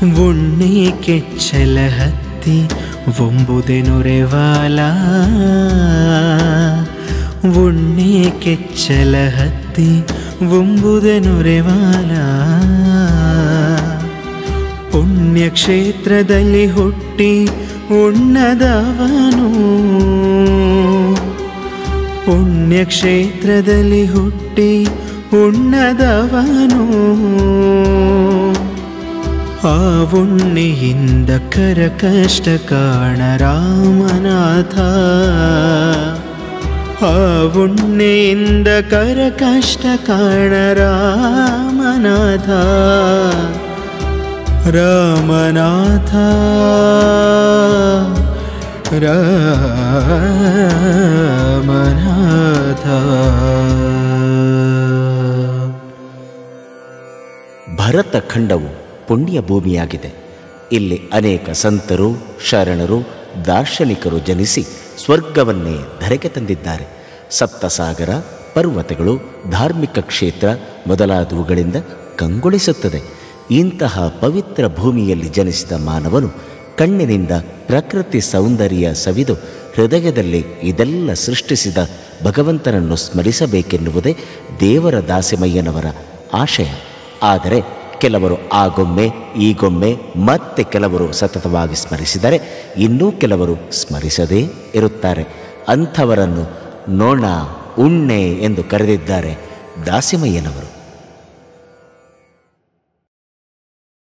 ಉಣ್ಣೆ ಕೆಚ್ಚಲ ಹತ್ತಿ ಒಂಬುದೆ ನೊರೆವಾಲ ಉಣ್ಣೆ ಕೆಚ್ಚಲ ಹತ್ತಿ ಒಂಬುದೆ ನೊರೆವಾಲ ಪುಣ್ಯಕ್ಷೇತ್ರದಲ್ಲಿ ಹುಟ್ಟಿ ಉಣ್ಣದವನು ಪುಣ್ಯಕ್ಷೇತ್ರದಲ್ಲಿ ಹುಟ್ಟಿ ಉಣ್ಣದವನು ಆ ಉಣ್ಣೆಯಿಂದ ಕರ ಕಷ್ಟ ಕಾಣ ರಾಮನಾಥ ಆ ಉಣ್ಣೆಯಿಂದ ಕರ ಕಷ್ಟ ಕಾಣ ರಾಮನಾಥ ರಾಮನಾಥ ರಾಮನಾಥ ಭರತ ಖಂಡವು ಪುಣ್ಯ ಭೂಮಿಯಾಗಿದೆ ಇಲ್ಲಿ ಅನೇಕ ಸಂತರು ಶರಣರು ದಾರ್ಶನಿಕರು ಜನಿಸಿ ಸ್ವರ್ಗವನ್ನೇ ಧರೆಗೆ ತಂದಿದ್ದಾರೆ ಸಪ್ತಸಾಗರ ಪರ್ವತಗಳು ಧಾರ್ಮಿಕ ಕ್ಷೇತ್ರ ಮೊದಲಾದವುಗಳಿಂದ ಕಂಗೊಳಿಸುತ್ತದೆ ಇಂತಹ ಪವಿತ್ರ ಭೂಮಿಯಲ್ಲಿ ಜನಿಸಿದ ಮಾನವನು ಕಣ್ಣಿನಿಂದ ಪ್ರಕೃತಿ ಸೌಂದರ್ಯ ಸವಿದು ಹೃದಯದಲ್ಲಿ ಇದೆಲ್ಲ ಸೃಷ್ಟಿಸಿದ ಭಗವಂತನನ್ನು ಸ್ಮರಿಸಬೇಕೆನ್ನುವುದೇ ದೇವರ ದಾಸಿಮಯ್ಯನವರ ಆಶಯ ಆದರೆ ಕೆಲವರು ಆಗೊಮ್ಮೆ ಈಗೊಮ್ಮೆ ಮತ್ತೆ ಕೆಲವರು ಸತತವಾಗಿ ಸ್ಮರಿಸಿದರೆ ಇನ್ನೂ ಕೆಲವರು ಸ್ಮರಿಸದೇ ಇರುತ್ತಾರೆ ಅಂಥವರನ್ನು ನೋಣ ಉಣ್ಣೆ ಎಂದು ಕರೆದಿದ್ದಾರೆ ದಾಸಿಮಯ್ಯನವರು